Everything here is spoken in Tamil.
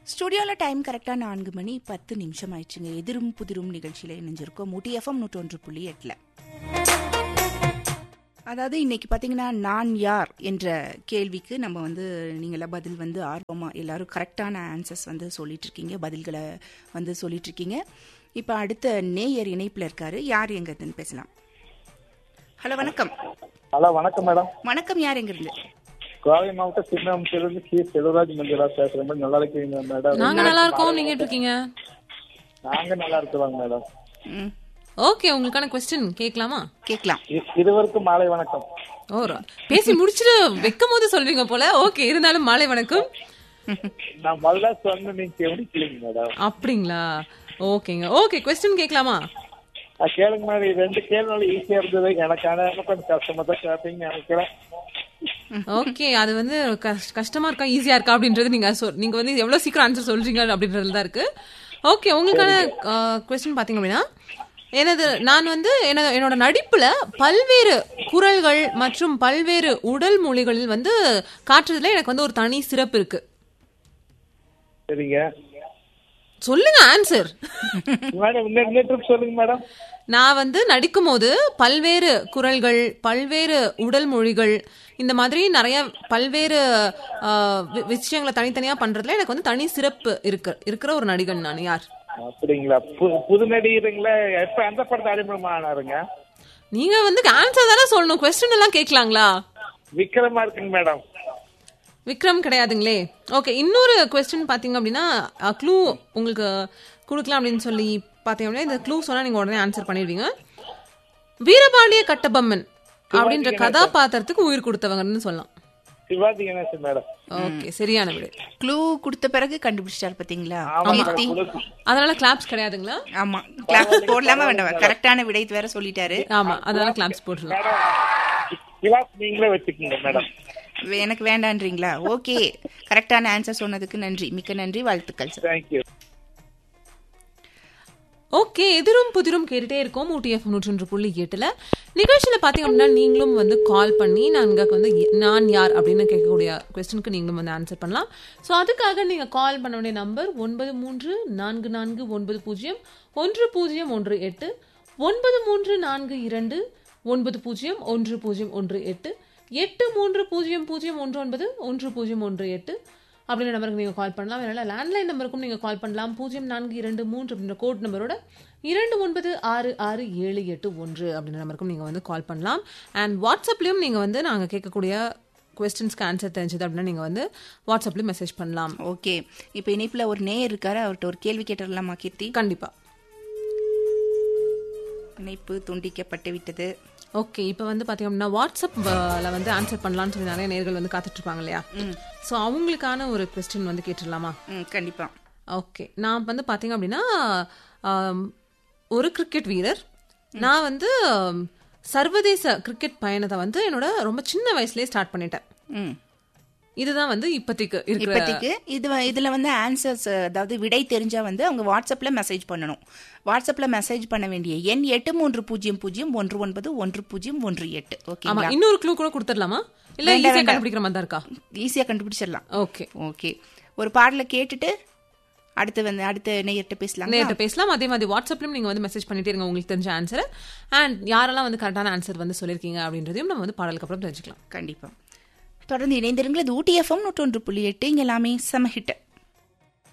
ஸ்டுடியோவில் டைம் கரெக்டாக நான்கு மணி பத்து நிமிஷம் ஆயிடுச்சுங்க எதிரும் புதிரும் நிகழ்ச்சியில் இணைஞ்சிருக்கோம் ஊட்டி எஃப்எம் நூற்றொன்று புள்ளி எட்டில் அதாவது இன்னைக்கு பார்த்தீங்கன்னா நான் யார் என்ற கேள்விக்கு நம்ம வந்து நீங்களாம் பதில் வந்து ஆர்வமாக எல்லாரும் கரெக்டான ஆன்சர்ஸ் வந்து சொல்லிட்டு இருக்கீங்க பதில்களை வந்து சொல்லிட்டு இருக்கீங்க இப்போ அடுத்த நேயர் இணைப்பில் இருக்காரு யார் எங்கன்னு பேசலாம் ஹலோ வணக்கம் ஹலோ வணக்கம் மேடம் வணக்கம் யார் எங்கிருந்து கோவை மாவட்டம் சின்னமத்திலிருந்து கி செல்வராஜ் மஞ்சளா பேசுறேன் மேடம் நல்லா இருக்கீங்க மேடம் நாங்க நல்லா இருக்கோம் நீங்க எப்படி இருக்கீங்க நாங்க நல்லா இருக்கிறோங்க மேடம் ம் ஓகே உங்களுக்கான கொஸ்டின் கேட்கலாமா கேட்கலாம் இ- இருவருக்கும் மாலை வணக்கம் ஓ ர- பேசி முடிச்சுட்டு வைக்கும் போது சொல்வீங்க போல ஓகே இருந்தாலும் மாலை வணக்கம் நான் முதல்ல சொன்ன நீங்க கவனிக்கலைங்க மேடம் அப்படிங்களா ஓகேங்க ஓகே கொஸ்டின் கேட்கலாமா நான் கேளுங்க மேடம் இது ரெண்டு கேள்வி ஈஸியா இருந்தது எனக்கான கொஞ்சம் கஷ்டமா தான் கேட்பீங்கன்னு நினைக்கிறேன் ஓகே அது வந்து கஷ்- கஷ்டமா இருக்கா ஈஸியா இருக்கா அப்படின்றது நீங்க சொல்- நீங்க வந்து எவ்வளவு சீக்கிரம் ஆன்சர் சொல்றீங்க அப்படின்றதுல தான் இருக்கு ஓகே உங்களுக்கான கொஸ்டின் பாத்தீங்க அப்படின்னா எனது நான் வந்து எனது என்னோட நடிப்புல பல்வேறு குரல்கள் மற்றும் பல்வேறு உடல் மொழிகளில் வந்து காட்டுறதுல எனக்கு வந்து ஒரு தனி சிறப்பு இருக்கு சரிங்க சொல்லுங்க ஆன்சர் மேடம் இன்னும் இன்னும் ட்ரிப் சொல்லுங்க மேடம் நான் வந்து நடிக்கும் போது பல்வேறு குரல்கள் பல்வேறு உடல் மொழிகள் இந்த மாதிரி நிறைய பல்வேறு ஆ, வி- விஷயங்களை தனித்தனியா பண்றதுல எனக்கு வந்து தனி சிறப்பு இருக்கு இருக்கிற ஒரு நடிகன் நான் யார் அப்படிங்களா பு- புது நடிகருங்களா எப்ப எந்த படத்தை அறிமுகமானாருங்க நீங்க வந்து ஆன்சர் தானே சொல்லணும் கொஸ்டின் எல்லாம் கேட்கலாங்களா விக்ரமா இருக்குங்க மேடம் விக்ரம் கிடையாதுங்களே ஓகே இன்னொரு கொஸ்டின் பாத்தீங்க அப்படின்னா க்ளூ உங்களுக்கு கொடுக்கலாம் அப்படின்னு சொல்லி பாத்தீங்க அப்படின்னா இந்த க்ளூ சொன்னா நீங்க உடனே ஆன்சர் பண்ணிடுவீங்க வீரபாண்டிய கட்டபொம்மன் அப்படின்ற கதாபாத்திரத்துக்கு உயிர் கொடுத்தவங்கன்னு சொல்லலாம் சிவாஜி கணேசன் மேடம் ஓகே சரியான விடு க்ளூ கொடுத்த பிறகு கண்டுபிடிச்சிட்டாரு பாத்தீங்களா ஆமா கீர்த்தி மேடம் அதனால கிளாப்ஸ் கிடையாதுங்களா ஆமா கிளாஸ் போடலாமா வேண்டாம் கரெக்டான விடை வேற சொல்லிட்டாரு ஆமா அதனால கிளாப்ஸ் போட்டுடலாம் மேடம் கிளாஸ் நீங்களே வச்சுக்கோங்க மேடம் வே- எனக்கு வேண்டான்றீங்களா ஓகே கரெக்டான ஆன்சர் சொன்னதுக்கு நன்றி மிக்க நன்றி வாழ்த்துக்கள் சார் தேங்க்யூ ஓகே எதிரும் புதிரும் கேட்டுட்டே இருக்கோம் ஊட்டி எஃப் நூற்றொன்று புள்ளி எட்டுல நிகழ்ச்சியில பாத்தீங்க அப்படின்னா நீங்களும் வந்து கால் பண்ணி நாங்க வந்து எ- நான் யார் அப்படின்னு கேட்கக்கூடிய கொஸ்டினுக்கு நீங்களும் வந்து ஆன்சர் பண்ணலாம் ஸோ அதுக்காக நீங்க கால் பண்ண வேண்டிய நம்பர் ஒன்பது மூன்று நான்கு நான்கு ஒன்பது பூஜ்ஜியம் ஒன்று பூஜ்ஜியம் ஒன்று எட்டு ஒன்பது மூன்று நான்கு இரண்டு ஒன்பது பூஜ்ஜியம் ஒன்று பூஜ்ஜியம் ஒன்று எட்டு எட்டு மூன்று பூஜ்ஜியம் பூஜ்ஜியம் ஒன்று ஒன்பது ஒன்று பூஜ்ஜியம் ஒன்று எட்டு அப்படின்ற நம்பருக்கு நீங்கள் கால் பண்ணலாம் இல்லைனா லேண்ட்லைன் நம்பருக்கும் நீங்கள் கால் பண்ணலாம் பூஜ்ஜியம் நான்கு இரண்டு மூன்று அப்படின்ற கோட் நம்பரோட இரண்டு ஒன்பது ஆறு ஆறு ஏழு எட்டு ஒன்று அப்படின்ற நம்பருக்கும் நீங்கள் வந்து கால் பண்ணலாம் அண்ட் வாட்ஸ்அப்லேயும் நீங்கள் வந்து நாங்கள் கேட்கக்கூடிய கொஸ்டின்ஸ்க்கு ஆன்சர் தெரிஞ்சது அப்படின்னா நீங்கள் வந்து வாட்ஸ்அப்லேயும் மெசேஜ் பண்ணலாம் ஓகே இப்போ இணைப்புல ஒரு நேயர் இருக்காரு அவர்கிட்ட ஒரு கேள்வி கேட்டுடலாமா கீர்த்தி கண்டிப்பாக இணைப்பு துண்டிக்கப்பட்டு விட்டது ஓகே இப்போ வந்து பார்த்தீங்க அப்படின்னா வாட்ஸ்அப்பில் வந்து ஆன்சர் பண்ணலாம்னு சொல்லி நிறைய நேர்கள் வந்து காத்துட்டு இருப்பாங்க இல்லையா ஸோ அவங்களுக்கான ஒரு கொஸ்டின் வந்து கேட்டுடலாமா ம் கண்டிப்பா ஓகே நான் வந்து பாத்தீங்க அப்படின்னா ஆம், ஒரு கிரிக்கெட் வீரர் நான் வந்து ஆம், சர்வதேச கிரிக்கெட் பயணத்தை வந்து என்னோட ரொம்ப சின்ன வயசுலயே ஸ்டார்ட் பண்ணிட்டேன் ம் இதுதான் வந்து இப்போதைக்கு இருக்கிற இப்போதைக்கு இது வ- இதுல வந்து ஆன்சர்ஸ் அதாவது விடை தெரிஞ்சா வந்து அவங்க வாட்ஸ்அப்ல மெசேஜ் பண்ணணும் வாட்ஸ்அப்ல மெசேஜ் பண்ண வேண்டிய எண் எட்டு மூன்று பூஜ்ஜியம் பூஜ்ஜியம் ஒன்று ஒன்பது ஒன்று பூஜ்ஜியம் ஒன்று எட்டு ஆமா ஓகேங்களா இன்னொரு க்ளூ கூட கொடுத்துடலாமா இல்ல ஈஸியா கண்டுபிடிக்கிற மாதிரி தான் இருக்கா ஈஸியா கண்டுபிடிச்சிடலாம் ஓகே ஓகே ஒரு பாடலை கேட்டுட்டு அடுத்து வந்து அடுத்த நேயர்கிட்ட பேசலாம் நேர்கிட்ட பேசலாம் அதே மாதிரி வாட்ஸ்அப்லயும் நீங்க வந்து மெசேஜ் பண்ணிட்டே இருங்க உங்களுக்கு தெரிஞ்ச ஆன்சர் அண்ட் யாரெல்லாம் வந்து கரெக்டான ஆன்சர் வந்து சொல்லியிருக்கீங்க அப்படின்றதையும் நம்ம வந்து பாடலுக்கு அப்புறம் தெரிஞ்சுக்கலாம் கண்டிப்பா தொடர்ந்து இணைந்திருங்கள் இது ஊட்டி எஃப்எம் நூற்றொன்று புள்ளி எட்டு இங்க எல்லாமே சம ஹிட்